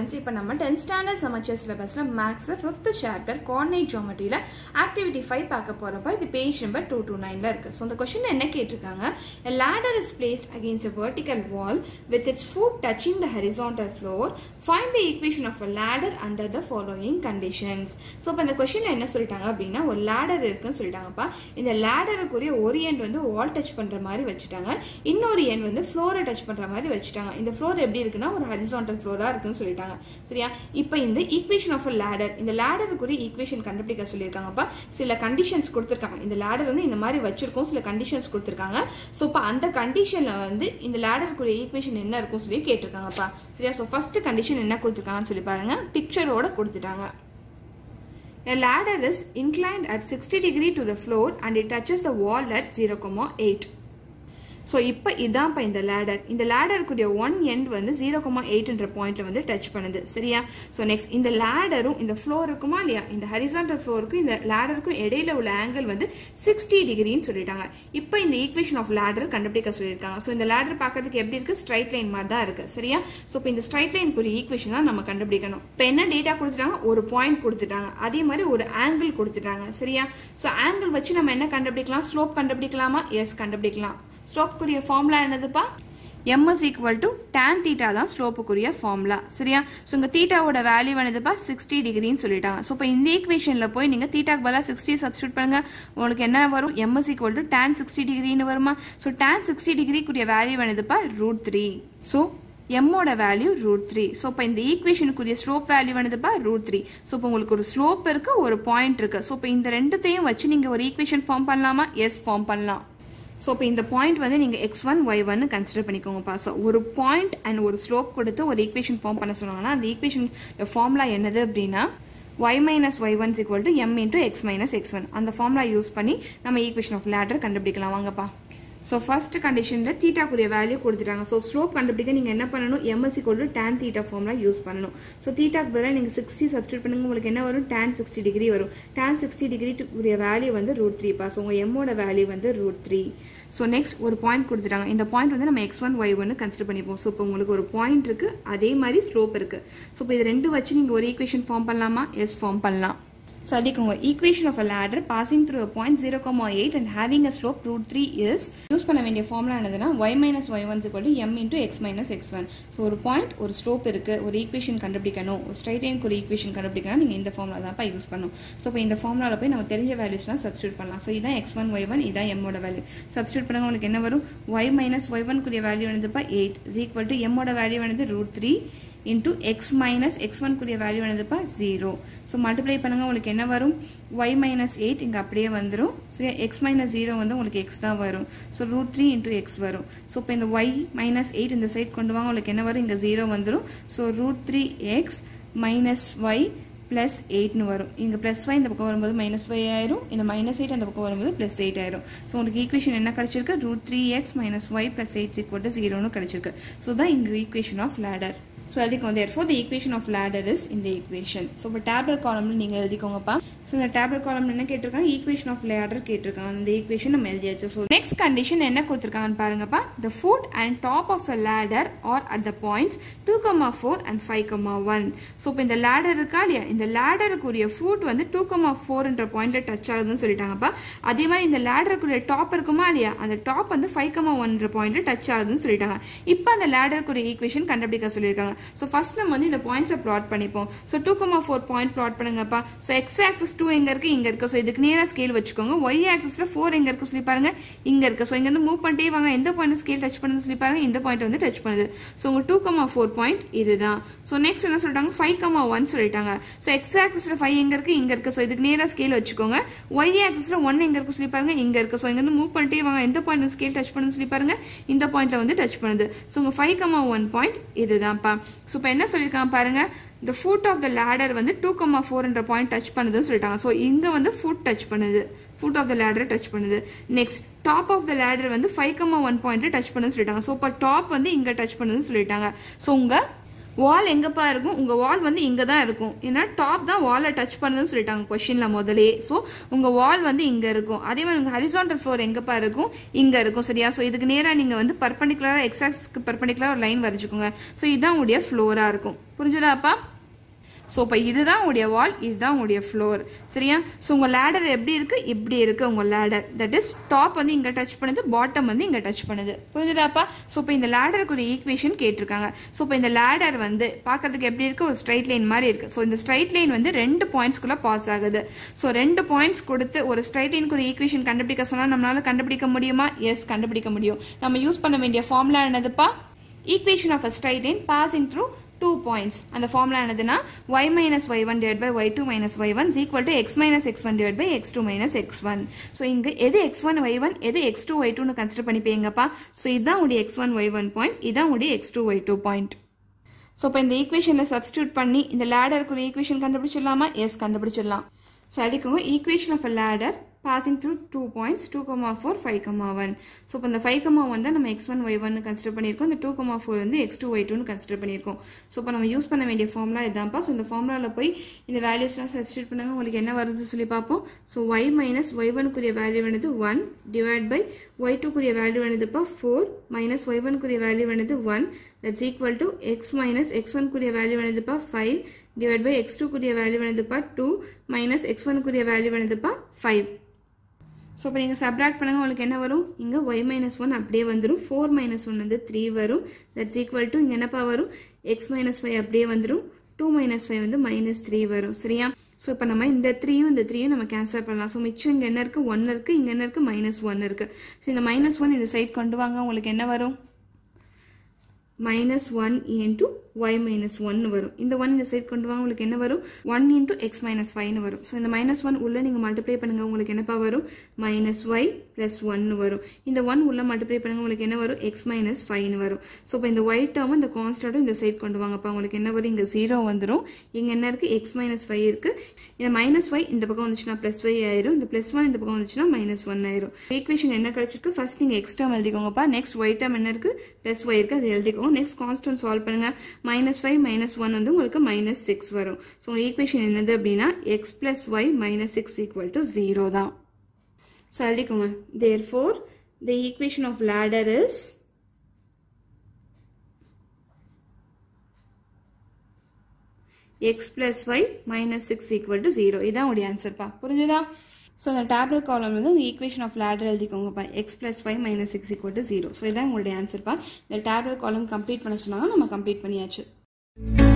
Students இப்போ நம்ம tenth standard Samacheer சிலபஸில் மேக்ஸில் ஃபிஃப்த் சாப்டர் கோஆர்டினேட் ஜாமெட்ரியில் ஆக்டிவிட்டி ஃபைவ் பார்க்க போகிறப்ப இது பேஜ் நம்பர் டூ டூ நைனில் இருக்குது ஸோ இந்த கொஷின் என்ன கேட்டிருக்காங்க a ladder is placed against a vertical wall with its foot touching the horizontal floor find the equation of a ladder under the following conditions so இப்போ இந்த கொஷினில் என்ன சொல்லிட்டாங்க அப்படின்னா ஒரு லேடர் இருக்குன்னு சொல்லிட்டாங்கப்பா இந்த லேடருக்குரிய ஒரு எண்ட் வந்து வால் டச் பண்ணுற மாதிரி வச்சுட்டாங்க இன்னொரு எண்ட் வந்து ஃப்ளோரை டச் பண்ணுற மாதிரி வச்சுட்டாங்க இந்த ஃப்ளோர் எப்படி இருக்குன்னா ஒரு ஹரிசான்டல் ஃப்ளோராக இருக்குன்னு சொல்லிட்டாங்க சரியா இப்போ இந்த ஈக்குவேஷன் ஆஃப் அ லேடர் இந்த லேடருக்குரிய ஈக்குவேஷன் கண்டுபிடிக்க சொல்லியிருக்காங்கப்பா சில கண்டிஷன்ஸ் கொடுத்துருக்காங்க இந்த லேடர் வந்து இந்த மாதிரி வச்சிருக்கோம் சில கண்டிஷன்ஸ் கொடுத்துருக்காங்க ஸோ இப்போ அந்த கண்டிஷனில் வந்து இந்த லேடருக்குரிய ஈக்குவேஷன் என்ன இருக்கும் சொல்லி கேட்டிருக்காங்கப்பா சரியா ஸோ ஃபர்ஸ்ட் கண்டிஷன் என்ன கொடுத்துருக்காங்கன்னு சொல்லி பாருங்க பிக்சரோட கொடுத்துட்டாங்க A ladder is inclined at 60 degree to the floor and it touches the wall at 0,8. So இப்போ இதான்ப்பா இந்த லேடர் இந்த லேடருக்குரிய ஒன் எண்ட் வந்து ஜீரோ கமா எயிட்ன்ற பாயிண்ட்ல வந்து டச் பண்ணுது சரியா ஸோ நெக்ஸ்ட் இந்த லேடரும் இந்த ஃப்ளோர் இருக்குமா இல்லையா இந்த ஹரிசான்டல் ஃப்ளோருக்கும் இந்த லேடருக்கும் இடையில உள்ள ஆங்கிள் வந்து சிக்ஸ்டி டிகிரின்னு சொல்லிட்டாங்க இப்போ இந்த ஈக்குவேஷன் ஆஃப் லேடர் கண்டுபிடிக்க சொல்லியிருக்காங்க ஸோ இந்த லேடர் பார்க்கறதுக்கு எப்படி இருக்கு ஸ்ட்ரைட் லைன் மாதிரி தான் இருக்கு சரியா ஸோ இப்போ இந்த ஸ்ட்ரைட் லைனுக்குரிய ஈக்குவேஷன் தான் நம்ம கண்டுபிடிக்கணும் இப்போ என்ன டேட்டா கொடுத்துட்டாங்க ஒரு பாயிண்ட் கொடுத்துட்டாங்க அதே மாதிரி ஒரு ஆங்கிள் கொடுத்துட்டாங்க சரியா ஸோ ஆங்கிள் வச்சு நம்ம என்ன கண்டுபிடிக்கலாம் ஸ்லோப் கண்டுபிடிக்கலாமா எஸ் கண்டுபிடிக்கலாம் ஸ்லோப்புக்குரிய ஃபார்முலா என்னதுப்பா M is equal to tan theta தான் ஸ்லோப்புக்குரிய ஃபார்முலா சரியா ஸோ இங்கே தீட்டாவோட வேல்யூ என்னதுப்பா சிக்ஸ்டி டிகிரின்னு சொல்லிட்டாங்க ஸோ இப்போ இந்த ஈக்குவேஷனில் போய் நீங்கள் தீட்டாக்கு பதிலாக சிக்ஸ்டி சப்ஸ்டியூட் பண்ணுங்க உங்களுக்கு என்ன வரும் M is equal to tan sixty டிகிரின்னு வருமா ஸோ டேன் சிக்ஸ்டி டிகிரிக்குரிய வேல்யூ என்னதுப்பா ரூட் த்ரீ ஸோ எம்மோட வேல்யூ ரூட் த்ரீ ஸோ இப்போ இந்த ஈக்குவேஷனுக்குரிய ஸ்லோப் வேல்யூ வந்துப்பா ரூட் த்ரீ ஸோ இப்போ உங்களுக்கு ஒரு ஸ்லோப் இருக்கு ஒரு பாயிண்ட் இருக்கு ஸோ இப்போ இந்த ரெண்டுத்தையும் வச்சு நீங்கள் ஒரு ஈக்குவேஷன் ஃபார்ம் பண்ணலாமா எஸ் ஃபார்ம் பண்ணலாம் ஸோ இப்போ இந்த பாயிண்ட் வந்து நீங்கள் எக்ஸ் ஒன் ஒய் ஒன்னு கன்சிடர் பண்ணிக்கோங்கப்பா ஸோ ஒரு பாயிண்ட் அண்ட் ஒரு ஸ்லோப் கொடுத்து ஒரு ஈக்குவேஷன் ஃபார்ம் பண்ண சொன்னாங்கன்னா அந்த ஈக்குவேஷன் ஃபார்முலா என்னது அப்படின்னா y minus y1 is equal to m into x minus x1 அந்த ஃபார்முலா யூஸ் பண்ணி நம்ம ஈக்குவேஷன் ஆஃப் லேடர் கண்டுபிடிக்கலாம் வாங்கப்பா ஸோ ஃபர்ஸ்ட் கண்டிஷனில் தீட்டாக்குரிய வேல்யூ கொடுத்துட்டாங்க ஸோ ஸ்லோப் கண்டுபிடிக்க நீங்கள் என்ன பண்ணணும் M is equal to tan theta ஃபார்ம்லாம் யூஸ் பண்ணணும் ஸோ தீட்டாக்கு பதிலாக நீங்கள் சிக்ஸ்டி சப்ஸ்டியூட் பண்ணுங்க உங்களுக்கு என்ன வரும் டேன் சிக்ஸ்டி டிகிரி வரும் டேன் சிக்ஸ்டி டிகிரி உரிய வேல்யூ வந்து ரூட் த்ரீ பா ஸோ உங்கள் எம்மோட வேல்யூ வந்து ரூட் த்ரீ ஸோ நெக்ஸ்ட் ஒரு பாயிண்ட் கொடுத்துட்டாங்க இந்த பாயிண்ட் வந்து நம்ம எக்ஸ் ஒன் ஒய் ஒன்னு கன்சிடர் பண்ணிப்போம் ஸோ இப்போ உங்களுக்கு ஒரு பாயிண்ட் இருக்குது அதே மாதிரி ஸ்லோப் இருக்குது ஸோ இப்போ இது ரெண்டு வச்சு நீங்கள் ஒரு ஈக்குவேஷன் ஃபார்ம் பண்ணலாமா எஸ் ஃபார்ம் பண்ணலாம் ஸோ அடிக்குங்க equation of a ladder passing through point zero comma eight and having a slope root three is use பண்ண வேண்டிய ஃபார்முலா என்னதுன்னா Y minus Y one equal to M into X minus X one so ஒரு point ஒரு slope இருக்கு ஒரு equation கண்டுபிடிக்கணும் ஒரு straight லைனுக்கு ஒரு ஈக்குவேஷன் கண்டுபிடிக்கணும் நீங்கள் இந்த ஃபார்முலா தான் யூஸ் பண்ணணும் ஸோ இப்போ இந்த ஃபார்முலாவில் போய் நம்ம தெரிஞ்ச வேல்யூஸ்லாம் சப்ஸ்டியூட் பண்ணலாம் ஸோ இதான் எக்ஸ் ஒன் ஒய் ஒன் இதான் எம்மோட வேல்யூ சப்ஸ்டியூட் பண்ணுங்க உங்களுக்கு என்ன வரும் ஒய் மைனஸ் ஒய் ஒன்குரிய வேல்யூ என்னதுப்பா எயிட் இஸ் ஈக்குவல் டு எம்மோட வேல்யூ என்னது root three into X minus X ஒன்குரிய வேல்யூ என்னதுப்பா ஜீரோ ஸோ மல்டிப்ளை பண்ணுங்கள் உங்களுக்கு என்ன வரும் ஒய் மைனஸ் எயிட் இங்கே அப்படியே வந்துடும் சரியா எக்ஸ் மைனஸ் ஜீரோ வந்து உங்களுக்கு எக்ஸ் தான் வரும் so root three into X வரும் ஸோ இப்போ இந்த ஒய் மைனஸ் எயிட் இந்த சைட் கொண்டு வாங்க உங்களுக்கு என்ன வரும் இங்கே ஜீரோ வந்துடும் so root three X minus Y plus எயிட்னு வரும் இங்கே ப்ளஸ் ஒய் இந்த பக்கம் வரும்போது மைனஸ் ஒய் ஆயிரும் இந்த மைனஸ் எயிட் அந்த பக்கம் வரும்போது ப்ளஸ் எயிட் ஆயிரும் ஸோ உங்களுக்கு ஈக்குவேஷன் என்ன கிடச்சிருக்கு root three X minus Y plus eight equal to ஜீரோன்னு கிடச்சிருக்கு ஸோ தான் இங்கே ஈக்குவேஷன் ஆஃப் லேடர் ஸோ அதுக்கு therefore the equation of ladder is in the equation so இப்போ டேப்லெட் காலம்னு நீங்கள் எழுதிக்கோங்கப்பா ஸோ இந்த டேப்லெட் காலம் என்ன கேட்டிருக்காங்க ஈக்குவேஷன் ஆஃப் லேடர் கேட்டிருக்காங்க அந்த ஈக்குவேஷன் நம்ம எழுதியாச்சு ஸோ நெக்ஸ்ட் கண்டிஷன் என்ன கொடுத்துருக்காங்கன்னு பாருங்கப்பா the foot and top of a ladder are at the points two comma four and five comma one so இப்போ இந்த லேடர் இருக்கா இல்லையா இந்த லேடருக்குரிய ஃபுட் வந்து டூ கமா ஃபோர்ன்ற பாயிண்ட்ல டச் ஆகுதுன்னு சொல்லிட்டாங்கப்பா அதே மாதிரி இந்த லேடருக்குரிய டாப் இருக்குமா இல்லையா அந்த டாப் வந்து ஃபைவ் கமா ஒன்ற பாயிண்ட்ல டச் ஆகுதுன்னு சொல்லிட்டாங்க இப்போ அந்த லேடருக்குரிய ஈக்குவேஷன் கண்டுபிடிக்க சொல்லியிருக்காங்க ஸோ ஃபர்ஸ்ட் நம்ம வந்து இந்த பாயிண்ட்ஸை ப்ளாட் பண்ணிப்போம் so two comma four point plot பண்ணுங்கப்பா ஸோ எக்ஸ் ஆக்சஸ் டூ எங்கே இருக்குது இங்கே இருக்குது ஸோ இதுக்கு நேராக ஸ்கேல் வச்சுக்கோங்க ஒய் ஆக்சஸில் ஃபோர் எங்கே இருக்குது சொல்லி பாருங்க இங்கே இருக்குது ஸோ இங்கேருந்து மூவ் பண்ணிட்டே வாங்க எந்த பாயிண்ட் ஸ்கேல் டச் பண்ணுது சொல்லி பாருங்க இந்த பாயிண்ட் வந்து டச் பண்ணுது ஸோ உங்கள் டூ கமா ஃபோர் பாயிண்ட் இதுதான் ஸோ நெக்ஸ்ட் என்ன சொல்லிட்டாங்க ஃபைவ் கமா ஒன் சொல்லிட்டாங்க ஸோ எக்ஸ் ஆக்சஸில் ஃபைவ் எங்கே இருக்குது இங்கே இருக்குது ஸோ இதுக்கு நேராக ஸ்கேல் வச்சுக்கோங்க ஒய் ஆக்சஸில் ஒன் எங்கே இருக்குது சொல்லி பாருங்க இங்கே இருக்குது ஸோ இங்கேருந்து மூவ் பண்ணிட்டே வாங்க எந்த பாயிண்ட் ஸ்கேல் டச் பண்ணுது சொல்லி பாருங்க இந்த பாயிண்ட்ல வந்து டச் பண்ணுது ஸோ உங்கள் ஃபைவ் கமா ஒன் பாயிண்ட் இதுதான்ப்பா ஸோ இப்போ என்ன சொல்லியிருக்காங்க பாருங்க இந்த ஃபுட் ஆஃப் த லேடர் வந்து டூ கமா ஃபோர்ன்ற பாயிண்ட் டச் பண்ணுதுன்னு சொல்லிட்டாங்க ஸோ இங்கே வந்து ஃபுட் டச் பண்ணுது foot of the ladder touch பண்ணுது next top of the ladder வந்து five comma one point touch பண்ணுன்னு சொல்லிட்டாங்க ஸோ இப்போ டாப் வந்து இங்கே டச் பண்ணுதுன்னு சொல்லிட்டாங்க ஸோ உங்கள் வால் எங்கப்பா இருக்கும் உங்கள் வால் வந்து இங்கே தான் இருக்கும் ஏன்னா டாப் தான் வாலை டச் பண்ணுதுன்னு சொல்லிட்டாங்க கொஷினில் முதலே ஸோ உங்கள் வால் வந்து இங்கே இருக்கும் அதே மாதிரி உங்கள் ஹரிசாண்டல் ஃப்ளோர் எங்கப்பா இருக்கும் இங்கே இருக்கும் சரியா ஸோ இதுக்கு நேராக நீங்கள் வந்து பர்பண்டிகுலராக எக்ஸாக்ஸ்க்கு பர்பண்டிகுலராக ஒரு லைன் வரைச்சிக்கோங்க ஸோ இதுதான் உங்களுடைய ஃப்ளோராக இருக்கும் புரிஞ்சுதாப்பா ஸோ இப்போ இதுதான் உங்களுடைய வால் இதுதான் உங்களுடைய ஃப்ளோர் சரியா ஸோ உங்கள் லேடர் எப்படி இருக்குது இப்படி இருக்குது உங்கள் லேடர் தட் இஸ் டாப் வந்து இங்கே டச் பண்ணுது பாட்டம் வந்து இங்கே டச் பண்ணுது புரிஞ்சுதாப்பா ஸோ இப்போ இந்த லேடருக்கு ஒரு ஈக்குவேஷன் கேட்டிருக்காங்க ஸோ இப்போ இந்த லேடர் வந்து பார்க்கறதுக்கு எப்படி இருக்குது ஒரு ஸ்ட்ரைட் லைன் மாதிரி இருக்குது ஸோ இந்த ஸ்ட்ரைட் லைன் வந்து ரெண்டு பாயிண்ட்ஸ்குள்ளே பாஸ் ஆகுது ஸோ ரெண்டு பாயிண்ட்ஸ் கொடுத்து ஒரு ஸ்ட்ரைட் லைனுக்கு ஒரு ஈக்குவேஷன் கண்டுபிடிக்க சொன்னால் நம்மளால கண்டுபிடிக்க முடியுமா எஸ் கண்டுபிடிக்க முடியும் நம்ம யூஸ் பண்ண வேண்டிய ஃபார்முலா என்னதுப்பா equation of a straight line passing through two points அந்த ஃபார்முலா என்னதுன்னா Y minus Y one divide by Y two minus Y one equal to X minus X one divide by X two minus X one so இங்கே எது X one Y one எது X two Y டூன்னு consider பண்ணிப்பீங்கப்பா so இதுதான் உடைய X one Y one point இதான் உடைய X two Y two point so இப்போ இந்த ஈக்குவேஷனில் சப்ஸ்டியூட் பண்ணி இந்த லேடருக்கு ஒரு ஈக்குவேஷன் கண்டுபிடிச்சிடலாமா எஸ் கண்டுபிடிச்சிடலாம் ஸோ அதுக்கு equation of a ladder passing through two points 2 comma 4 5 comma 1 so இப்போ இந்த ஃபைவ் கமா வந்து நம்ம X one Y one consider பண்ணியிருக்கோம் இந்த டூ கமா ஃபோர் வந்து எக்ஸ் டூ ஒய் டூன்னு கன்சிடர் பண்ணியிருக்கோம் ஸோ இப்போ நம்ம யூஸ் பண்ண வேண்டிய ஃபார்முலா இதான்ப்பா ஸோ இந்த ஃபார்முலாவில் போய் இந்த வேல்யூஸ்லாம் சப்ஸ்டியூட் பண்ணுங்க உங்களுக்கு என்ன வருது சொல்லி பார்ப்போம் ஸோ ஒய் மைனஸ் ஒய் ஒனுக்குரிய வேல்யூ வேணுது ஒன் டிவைட் பை ஒய் டூக்குரிய வேல்யூ வேணுதுப்பா ஃபோர் மைனஸ் ஒய் ஒனுக்குரிய வேல்யூ வேணுது one that's equal to X minus X ஒன்குரிய வேல்யூ வேணுதுப்பா ஃபைவ் டிவைட் பை எக்ஸ் டூக்குரிய வேல்யூ வேணுதுப்பா டூ மைனஸ் எக்ஸ் ஒனுக்குரிய வேல்யூ வேணுதுப்பா ஃபைவ் ஸோ இப்போ நீங்கள் சப்ராக்ட் பண்ணுங்கள் உங்களுக்கு என்ன வரும் இங்கே ஒய் மைனஸ் ஒன் அப்படியே வந்துடும் ஃபோர் மைனஸ் ஒன் வந்து த்ரீ வரும் தட்ஸ் ஈக்குவல் டு இங்கே என்னப்பா வரும் எக்ஸ் மைனஸ் ஃபைவ் அப்படியே வந்துடும் டூ மைனஸ் ஃபைவ் வந்து மைனஸ் த்ரீ வரும் சரியா ஸோ இப்போ நம்ம இந்த த்ரீயும் இந்த த்ரீயும் நம்ம கேன்சல் பண்ணலாம் ஸோ மிச்சம் இங்கே என்ன இருக்குது ஒன் இருக்குது இங்கே என்ன இருக்குது மைனஸ் ஒன் இருக்குது ஸோ இந்த மைனஸ் ஒன் இந்த சைட் கொண்டு வாங்க உங்களுக்கு என்ன வரும் minus one into y minus ஒன்னு வரும் இந்த ஒன் இந்த சைட் கொண்டு வாங்க உங்களுக்கு என்ன வரும் ஒன் இன்ட்டு எக்ஸ் மைனஸ் ஃபைவ்னு வரும் ஸோ இந்த மைனஸ் ஒன் உள்ள நீங்கள் மல்டிப்ளை பண்ணுங்கள் உங்களுக்கு என்னப்பா வரும் மைனஸ் ஒய் ப்ளஸ் ஒன்னு வரும் இந்த ஒன் உள்ள மல்டிப்ளை பண்ணுங்கள் உங்களுக்கு என்ன வரும் எக்ஸ் மைனஸ் ஃபைவ்னு வரும் ஸோ இப்போ இந்த ஒய் டேர்மும் இந்த கான்ஸ்டன்ட்டும் இந்த சைட் கொண்டு வாங்கப்பா உங்களுக்கு என்ன வரும் இங்கே ஜீரோ வந்துடும் இங்கே என்ன இருக்குது எக்ஸ் மைனஸ் ஃபைவ் இருக்குது இந்த மைனஸ் ஒய் இந்த பக்கம் வந்துச்சுன்னா ப்ளஸ் ஒய் ஆயிரும் இந்த ப்ளஸ் ஒன் இந்த பக்கம் வந்துச்சுன்னா மைனஸ் ஒன் ஆயிரும் ஈக்குவேஷன் என்ன கிடைச்சிருக்கு ஃபர்ஸ்ட் நீங்கள் எக்ஸ் டேர்ம் எழுதிக்கோங்கப்பா நெக்ஸ்ட் ஒய் டேர்ம் என்ன இருக்குது ப்ளஸ் ஒய் இருக்குது அது எழுதிக்கோங்க நெக்ஸ்ட் கான்ஸ்டன்ட் சால்வ் பண்ணுங்கள் மைனஸ் ஃபைவ் மைனஸ் ஒன் வந்து உங்களுக்கு மைனஸ் சிக்ஸ் வரும் ஸோ ஈக்குவேஷன் என்னது அப்படின்னா x plus y minus six equal to zero தான் ஸோ எழுதிக்கோங்க therefore the equation of latter is x plus y minus six equal to zero இதான் உடைய ஆன்சர்ப்பா புரிஞ்சுதா ஸோ அந்த டேப்லெட் காலம் வந்து உங்கள் ஈக்குவேஷன் ஆஃப் லேடர் எழுதிக்கோங்கப்பா x plus five minus six equal to zero so இதான் உங்களுடைய ஆன்சர்ப்பா இந்த டேப்லெட் காலம் கம்ப்ளீட் பண்ண சொன்னாங்க நம்ம கம்ப்ளீட் பண்ணியாச்சு